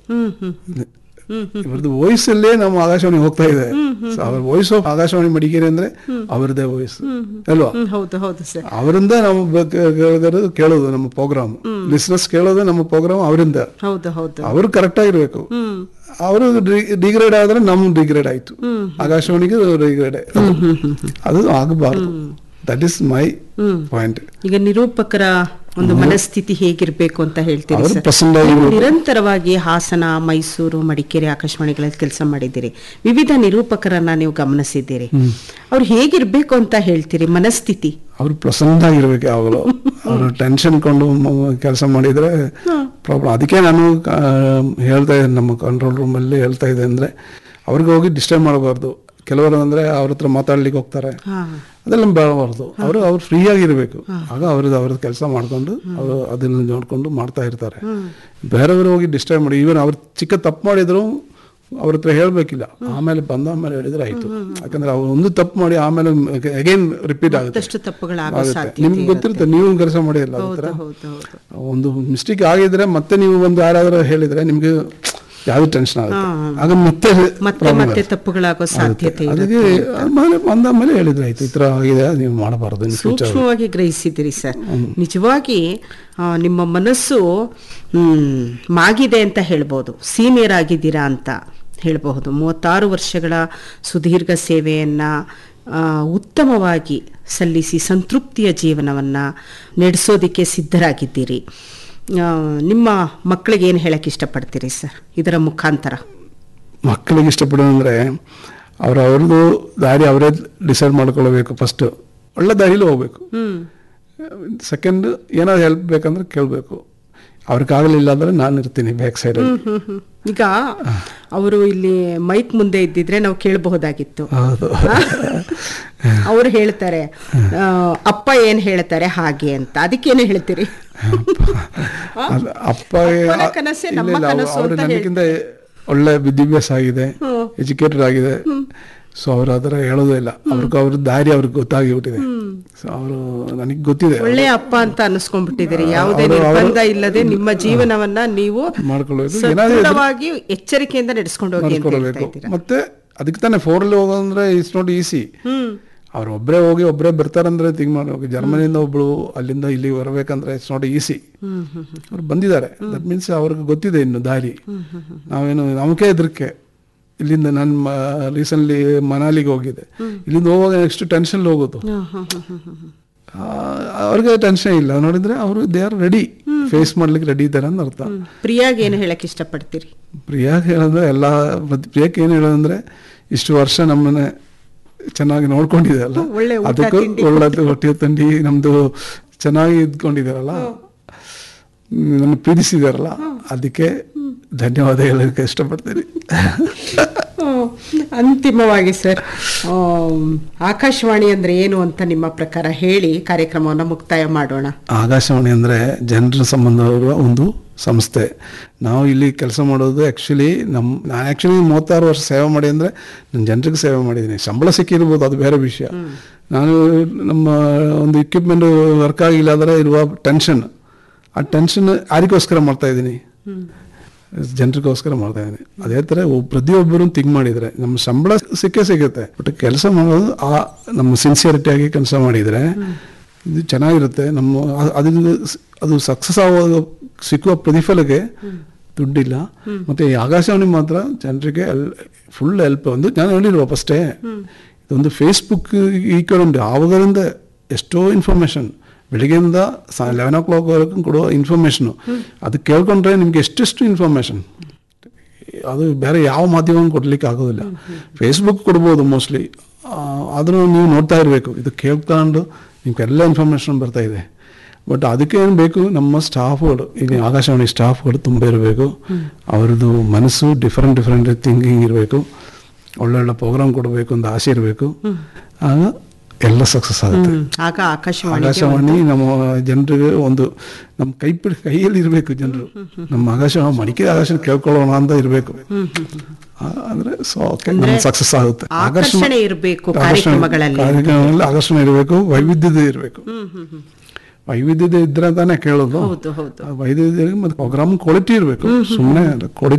ಹ್ಮ್ hmm hmm ಹ್ಮ್ ಇವ್ರದ್ದು ವಯಸ್ಸಲ್ಲೇ ನಮ್ಮ ಆಕಾಶವಾಣಿ ಹೋಗ್ತಾ ಇದೆ So, ಅವ್ರ ವಯಸ್ಸು ಆಕಾಶವಾಣಿ ಮಡಿಕೇರಿ ಅಂದ್ರೆ ಅವರದೇ ವಯಸ್ಸು ಅಲ್ವಾ ಹ್ಮ್ ಹೌದು ಹೌದು ಸರ್ ಅವರಿಂದ ನಾವು ಬ- ಕ- ಕೇಳಿದವರು ಕೇಳೋದು ನಮ್ಮ ಪ್ರೋಗ್ರಾಮ್ ಲಿಸ್ನಸ್ ಕೇಳೋದು ನಮ್ಮ ಪ್ರೋಗ್ರಾಮ್ ಅವರಿಂದ ಹೌದು ಹೌದು ಅವರು ಕರೆಕ್ಟ್ ಆಗಿರ್ಬೇಕು ಹ್ಮ್ ಅವರು ಡಿಗ್ರೇಡ್ ಆದ್ರೆ ನಮ್ ಡಿಗ್ರೇಡ್ ಆಯ್ತು ಆಕಾಶವಾಣಿಗೆ ಡಿಗ್ರೇಡ್ ಅದು ಆಗಬಾರ್ದು that is my hmm point ಈಗ ನಿರೂಪಕರ ಒಂದು ಮನಸ್ಥಿತಿ ಹೇಗಿರ್ಬೇಕು ಅಂತ ಹೇಳ್ತೀರಿ ಅವರು ಸರ್ ಪಸಂದ್ ನೀವು ಆಗಿರ್ಬೇಕು ನಿರಂತರವಾಗಿ ಹಾಸನ ಮೈಸೂರು ಮಡಿಕೇರಿ ಆಕಾಶವಾಣಿಗಳಲ್ಲಿ ಕೆಲಸ ಮಾಡಿದ್ದೀರಿ ವಿವಿಧ ನಿರೂಪಕರನ್ನ ನೀವು ಗಮನಿಸಿದ್ದೀರಿ ಅವ್ರು ಹೇಗಿರ್ಬೇಕು ಅಂತ ಹೇಳ್ತೀರಿ ಮನಸ್ಥಿತಿ ಅವ್ರು ಪ್ಲಸೆಂಟ್ ಆಗಿರ್ಬೇಕು ಯಾವಾಗಲೂ ಅವರು ಟೆನ್ಷನ್ ಕೊಂಡು ಕೆಲಸ ಮಾಡಿದ್ರೆ ಪ್ರಾಬ್ಲಮ್ ಅದಕ್ಕೆ ನಾನು ಆ, ಹೇಳ್ತಾ ಇದ್ದೆ ನಮ್ಮ ಕಂಟ್ರೋಲ್ ರೂಮಲ್ಲಿ ಹೇಳ್ತಾ ಇದ್ದೆ ಅಂದ್ರೆ ಅವ್ರಿಗೆ ಹೋಗಿ ಡಿಸ್ಟರ್ಬ್ ಮಾಡಬಾರ್ದು ಕೆಲವರು ಅಂದ್ರೆ ಅವ್ರ ಹತ್ರ ಮಾತಾಡ್ಲಿಕ್ಕೆ ಹೋಗ್ತಾರೆ ಹಾ ಅದೆಲ್ಲ ಬೇಡಬಾರ್ದು ಅವರು ಅವ್ರು ಫ್ರೀ ಆಗಿರ್ಬೇಕು ಆಗ ಅವ್ರದ್ದು ಅವ್ರದ್ದು ಕೆಲಸ ಮಾಡ್ಕೊಂಡು ಅವರು ಅದನ್ನ ನೋಡ್ಕೊಂಡು ಮಾಡ್ತಾ ಇರ್ತಾರೆ ಬೇರೆಯವರು ಹೋಗಿ ಡಿಸ್ಟರ್ಬ್ ಮಾಡಿ ಈವನ್ ಅವ್ರು ಚಿಕ್ಕ ತಪ್ಪು ಮಾಡಿದ್ರು ಅವ್ರ ಹತ್ರ ಹೇಳ್ಬೇಕಿಲ್ಲ ಆಮೇಲೆ ಬಂದ ಆಮೇಲೆ ಹೇಳಿದ್ರೆ ಆಯ್ತು ಯಾಕಂದ್ರೆ ಅವ್ರು ಒಂದು ತಪ್ಪು ಮಾಡಿ ಆಮೇಲೆ ಅಗೇನ್ ರಿಪೀಟ್ ಆಗುತ್ತೆ ಮತ್ತಷ್ಟು ತಪ್ಪುಗಳಾಗೋ ಆಗುತ್ತೆ. ಸಾಧ್ಯತೆ ನಿಮ್ಗೆ ಗೊತ್ತಿರುತ್ತೆ ನೀವು ಕೆಲಸ ಮಾಡಿಲ್ಲ ಅದೇ ಥರ ಹೌದು ಹೌದು ಒಂದು ಮಿಸ್ಟೇಕ್ ಆಗಿದ್ರೆ ಮತ್ತೆ ನೀವು ಒಂದು ಯಾರಾದ್ರೂ ಹೇಳಿದ್ರೆ ನಿಮ್ಗೆ ಯಾವ್ದು ಟೆನ್ಷನ್ ಆಗುತ್ತೆ ಆಗ ಮತ್ತೆ ಮತ್ತೆ problem ಮತ್ತೆ ಆಗುತ್ತೆ. ತಪ್ಪುಗಳಾಗೋ ಸಾಧ್ಯತೆ ಇದೆ ಅದಕ್ಕೆ ಆಮೇಲೆ ಬಂದಾದ್ಮೇಲೆ ಹೇಳಿದ್ರೆ ಆಯ್ತು ಈ ತರ ಆಗಿದೆ ನೀವು ಮಾಡಬಾರ್ದು ಇನ್ ಫ್ಯೂಚರ್ ಸೂಕ್ಷ್ಮವಾಗಿ ಗ್ರಹಿಸಿದಿರಿ ಸರ್ ನಿಜವಾಗಿ ಆ, ನಿಮ್ಮ ಮನಸ್ಸು ಹ್ಮ್, ಮಾಗಿದೆ ಅಂತ ಹೇಳ್ಬೋದು ಸೀನಿಯರ್ ಆಗಿದ್ದೀರಾ ಅಂತ ಹೇಳಬಹುದು ಮೂವತ್ತಾರು ವರ್ಷಗಳ ಸುದೀರ್ಘ ಸೇವೆಯನ್ನ ಆ, ಉತ್ತಮವಾಗಿ ಸಲ್ಲಿಸಿ ಸಂತೃಪ್ತಿಯ ಜೀವನವನ್ನ ನಡೆಸೋದಿಕ್ಕೆ ಸಿದ್ಧರಾಗಿದ್ದೀರಿ ಆ, ನಿಮ್ಮ ಮಕ್ಕಳಿಗೆ ಏನು ಹೇಳಕ್ ಇಷ್ಟಪಡ್ತೀರಿ ಸರ್ ಇದರ ಮುಖಾಂತರ ಮಕ್ಕಳಿಗೆ ಇಷ್ಟಪಡೋದಂದ್ರೆ ಅವ್ರ ಅವ್ರದ್ದು ದಾರಿ ಅವರೇ ಡಿಸೈಡ್ ಮಾಡ್ಕೊಳ್ಬೇಕು ಫಸ್ಟ್ ಒಳ್ಳೆ ದಾರಿಲಿ ಹೋಗ್ಬೇಕು ಹ್ಮ್ ಸೆಕೆಂಡ್ ಏನಾದ್ರು ಹೆಲ್ಪ್ ಬೇಕಂದ್ರೆ ಕೇಳಬೇಕು ಅವ್ರಿಗಾಗಲಿಲ್ಲ ಅಂದ್ರೆ ನಾನು ಇರ್ತೀನಿ ಬ್ಯಾಕ್ ಸೈಡಲ್ಲಿ ಹ್ಮ್, ಹ್ಮ್. ಈಗ ಅವರು ಇಲ್ಲಿ ಮೈಕ್ ಮುಂದೆ ಇದ್ದಿದ್ರೆ ನಾವು ಕೇಳಬಹುದಾಗಿತ್ತು ಹೌದು ಅವ್ರು ಹೇಳ್ತಾರೆ ಆ, ಅಪ್ಪ ಏನ್ ಹೇಳ್ತಾರೆ ಹಾಗೆ ಅಂತ ಅದಕ್ಕೇನು ಹೇಳ್ತೀರಿ ಅದು ಅಪ್ಪ ಅಪ್ಪನ ಕನಸೇ ನಮ್ಮ ಕನಸು ಅವರು ಅಂತ ನನಗಿಂತ ಒಳ್ಳೆ ವಿದ್ಯಾಭ್ಯಾಸ ಆಗಿದೆ ಹ್ಮ್. ಎಜುಕೇಟೆಡ್ ಆಗಿದೆ ಸೊ ಅವ್ರು ಅದರ ಹೇಳೋದೇ ಇಲ್ಲ ಅವ್ರಿಗೆ ಅವ್ರ ದಾರಿ ಅವ್ರಿಗೆ ಗೊತ್ತಾಗಿಬಿಟ್ಟಿದೆ ಸೊ ಅವರು ನನಗೆ ಗೊತ್ತಿದೆ ಒಳ್ಳೆಯ ಅಪ್ಪ ಅಂತ ಅನ್ಸ್ಕೊಂಡ್ಬಿಟ್ಟಿದ್ದೀರಿ ಯಾವುದೇ ಅವರು- ಅವರು- ನಿರ್ಬಂಧ ಇಲ್ಲದೆ ನಿಮ್ಮ ಜೀವನವನ್ನ ನೀವು ಮಾಡ್ಕೊಳ್ಬೇಕು ಏನಾದ್ರು ಸದೃಢವಾಗಿ ಎಚ್ಚರಿಕೆಯಿಂದ ನಡೆಸ್ಕೊಂಡು ಹೋಗಿ ಅಂತ ಹೇಳ್ತಾ ಮಾಡ್ಕೊಳ್ಬೇಕು ಇದ್ದೀರಾ ಮತ್ತೆ ಅದಕ್ಕೆ ತಾನೇ ಫೋರಲ್ಲಿ ಹೋಗೋದಂದ್ರೆ ಇಟ್ಸ್ ನಾಟ್ ಈಸಿ ಹ್ಮ್ ಅವ್ರು ಒಬ್ಬರೇ ಹೋಗಿ ಒಬ್ಬರೇ ಬರ್ತಾರಂದ್ರೆ ತಿಂಗ್ ಮಾಡ್ಬೇಕು ಜರ್ಮನಿಯಿಂದ ಒಬ್ಳು ಅಲ್ಲಿಂದ ಇಲ್ಲಿ ಬರಬೇಕಂದ್ರೆ it's not easy hmm hmm hmm ಅವ್ರು ಬಂದಿದ್ದಾರೆ ದಟ್ ಮೀನ್ಸ್ ಅವ್ರಿಗೆ ಗೊತ್ತಿದೆ ಇನ್ನು ದಾರಿ ನಾವೇನು ನಮಗೇ ಹೆದರಿಕೆ ಇಲ್ಲಿಂದ ನಾನು ರೀಸೆಂಟ್ಲಿ ಮನಾಲಿಗೆ ಹೋಗಿದ್ದೆ ಇಲ್ಲಿಂದ ಹೋಗುವಾಗ ನೆಕ್ಸ್ಟ್ ಟೆನ್ಷನ್ ಹೋಗೋದು ಹ್ಮ್, ಹ್ಮ್, ಹ್ಮ್, ಹ್ಮ್, ಹ್ಮ್. ಆ, ಅವ್ರಿಗೆ ಟೆನ್ಷನ್ ಇಲ್ಲ ನೋಡಿದ್ರೆ ಅವರು ದೇ ಆರ್ ರೆಡಿ ಫೇಸ್ ಮಾಡ್ಲಿಕ್ಕೆ ರೆಡಿ ಇದ್ದಾರೆ ಅಂತ ಅರ್ಥ ಹ್ಮ್. ಪ್ರಿಯಾಗ್ ಏನು ಹೇಳಕ್ ಇಷ್ಟಪಡ್ತೀರಿ ಪ್ರಿಯಾಗ್ ಹೇಳೋದ್ರೆ ಎಲ್ಲ ಮತ್ತೆ ಪ್ರಿಯಾಕ್ ಏನು ಹೇಳೋದಂದ್ರೆ ಇಷ್ಟು ವರ್ಷ ನಮ್ಮನ್ನ ಚೆನ್ನಾಗಿ ನೋಡ್ಕೊಂಡಿದೆ ಅಲ್ಲ ಒಳ್ಳೆ ಊಟ ಅದಕ್ಕೂ ತಿಂಡಿ ಒಳ್ಳೆ ಹೊಟ್ಟೆ ತಂಡಿ ನಮ್ದು ಚೆನ್ನಾಗಿ ಇದ್ಕೊಂಡಿದಾರಲ್ಲ ನನ್ನ ಪ್ರೀತಿಸಿದಾರಲ್ಲ ಅದಕ್ಕೆ ಧನ್ಯವಾದ ಹೇಳೋದಕ್ಕೆ ಇಷ್ಟಪಡ್ತೀನಿ ಹ್ಮ್. ಅಂತಿಮವಾಗಿ ಸರ್ ಆಮ್, ಆಕಾಶವಾಣಿ ಅಂದ್ರೆ ಏನು ಅಂತ ನಿಮ್ಮ ಪ್ರಕಾರ ಹೇಳಿ ಕಾರ್ಯಕ್ರಮವನ್ನು ಮುಕ್ತಾಯ ಮಾಡೋಣ ಆಕಾಶವಾಣಿ ಅಂದರೆ ಜನರ ಸಂಬಂಧ ಇರುವ ಒಂದು ಸಂಸ್ಥೆ ನಾವು ಇಲ್ಲಿ ಕೆಲಸ ಮಾಡೋದು ಆ್ಯಕ್ಚುಲಿ ನಮ್ಮ ನಾನು ಆ್ಯಕ್ಚುಲಿ ಮೂವತ್ತಾರು ವರ್ಷ ಸೇವೆ ಮಾಡಿ ಅಂದರೆ ನಾನು ಜನರಿಗೆ ಸೇವೆ ಮಾಡಿದ್ದೀನಿ ಸಂಬಳ ಸಿಕ್ಕಿರ್ಬೋದು ಅದು ಬೇರೆ ವಿಷಯ ನಾನು ನಮ್ಮ ಒಂದು ಇಕ್ವಿಪ್ಮೆಂಟ್ ವರ್ಕ್ ಆಗಿಲ್ಲ ಅಂದರೆ ಇರುವ ಟೆನ್ಷನ್ ಆ ಟೆನ್ಷನ್ ಯಾರಿಗೋಸ್ಕರ ಮಾಡ್ತಾ ಇದ್ದೀನಿ ಜನರಿಗೋಸ್ಕರ ಮಾಡ್ತಾ ಇದ್ದೀನಿ ಅದೇ ಥರ ಒಬ್- ಪ್ರತಿಯೊಬ್ಬರು ಥಿಂಕ್ ಮಾಡಿದರೆ ನಮ್ಮ ಸಂಬಳ ಸಿಕ್ಕೇ ಸಿಗುತ್ತೆ ಬಟ್ ಕೆಲಸ ಮಾಡೋದು ಆ ನಮ್ಮ ಸಿನ್ಸಿಯರಿಟಿಯಾಗಿ ಕೆಲಸ ಮಾಡಿದರೆ ಇದು ಚೆನ್ನಾಗಿರುತ್ತೆ ನಮ್ಮ ಅ- ಅದು ಅದು ಸಕ್ಸಸ್ ಆಗುವಾಗ ಸಿಕ್ಕುವ ಪ್ರತಿಫಲಕ್ಕೆ ದುಡ್ಡಿಲ್ಲ ಮತ್ತೆ ಈ ಆಕಾಶವಾಣಿ ಮಾತ್ರ ಜನರಿಗೆ ಫುಲ್ ಹೆಲ್ಪ್ ಒಂದು ನಾನು ಹೇಳಿರುವ ಫಸ್ಟೇ ಇದೊಂದು ಫೇಸ್ಬುಕ್ ಈಕ್ವಲೆಂಟ್ ಆವಾಗಲಿಂದ ಎಷ್ಟೋ ಇನ್ಫಾರ್ಮೇಶನ್ ಬೆಳಿಗ್ಗೆಯಿಂದ ಲೆವೆನ್ ಓ ಕ್ಲಾಕ್ ವರೆಗೂ ಕೊಡುವ ಇನ್ಫಾರ್ಮೇಶನ್ ಅದು ಕೇಳ್ಕೊಂಡ್ರೆ ನಿಮ್ಗೆ ಎಷ್ಟೆಷ್ಟು ಇನ್ಫಾರ್ಮೇಶನ್ ಅದು ಬೇರೆ ಯಾವ ಮಾಧ್ಯಮ ಕೊಡ್ಲಿಕ್ಕೆ ಆಗೋದಿಲ್ಲ ಫೇಸ್ಬುಕ್ ಕೊಡ್ಬೋದು ಮೋಸ್ಟ್ಲಿ ಆದರೂ ನೀವು ನೋಡ್ತಾ ಇರಬೇಕು ಇದು ಕೇಳ್ಕೊಂಡು ನಿಮ್ಗೆಲ್ಲ ಇನ್ಫಾರ್ಮೇಶನ್ ಬರ್ತಾ ಇದೆ ಬಟ್ ಅದಕ್ಕೆ ಏನು ಬೇಕು ನಮ್ಮ ಸ್ಟಾಫ್ಗಳು ಈಗ ಆಕಾಶವಾಣಿ ಸ್ಟಾಫ್ಗಳು ತುಂಬ ಇರಬೇಕು ಅವ್ರದ್ದು ಮನಸ್ಸು ಡಿಫ್ರೆಂಟ್ ಡಿಫ್ರೆಂಟ್ ಥಿಂಕಿಂಗ್ ಇರಬೇಕು ಒಳ್ಳೊಳ್ಳೆ ಪ್ರೋಗ್ರಾಮ್ ಕೊಡಬೇಕು ಅಂತ ಆಸೆ ಇರಬೇಕು ಆಗ ಎಲ್ಲ ಸಕ್ಸಸ್ ಆಗುತ್ತೆ ಹ್ಮ್. ಆಗ ಆಕಾಶವಾಣಿಗೆ ಆಕಾಶವಾಣಿ ನಮ್ಮ ಜನರಿಗೆ ಒಂದು ನಮ್ಮ ಕೈ ಪಿಡಿ ಕೈಯಲ್ಲಿ ಇರಬೇಕು ಜನರು ನಮ್ಮ ಆಕಾಶವಾಣಿ ಮಡಿಕೆ ಆಕಾಶ ಕೇಳ್ಕೊಳ್ಳೋಣ ಅಂತ ಇರಬೇಕು ಅಂದ್ರೆ ಸೊ ಓಕೆ ನಮ್ಮ ಸಕ್ಸಸ್ ಆಗುತ್ತೆ ಆಕರ್ಷಣೆ ಇರಬೇಕು ಆಕರ್ಷಣೆ- ಕಾರ್ಯಕ್ರಮಗಳಲ್ಲಿ ಕಾರ್ಯಕ್ರಮಗಳಲ್ಲಿ ಆಕರ್ಷಣೆ ಇರಬೇಕು ವೈವಿಧ್ಯತೆ ಇರಬೇಕು ಹ್ಮ್ ಹ್ಮ್ ಹ್ಮ್ ವೈವಿಧ್ಯತೆ ಇದ್ರೆ ತಾನೇ ಕೇಳೋದು ಹೌದು ಹೌದು ಆ ವೈವಿಧ್ಯತೆ ಮತ್ತೆ ಪ್ರೋಗ್ರಾಮ್ ಕ್ವಾಲಿಟಿ ಇರಬೇಕು ಸುಮ್ಮನೆ ಕ್ವಾಲಿಟಿ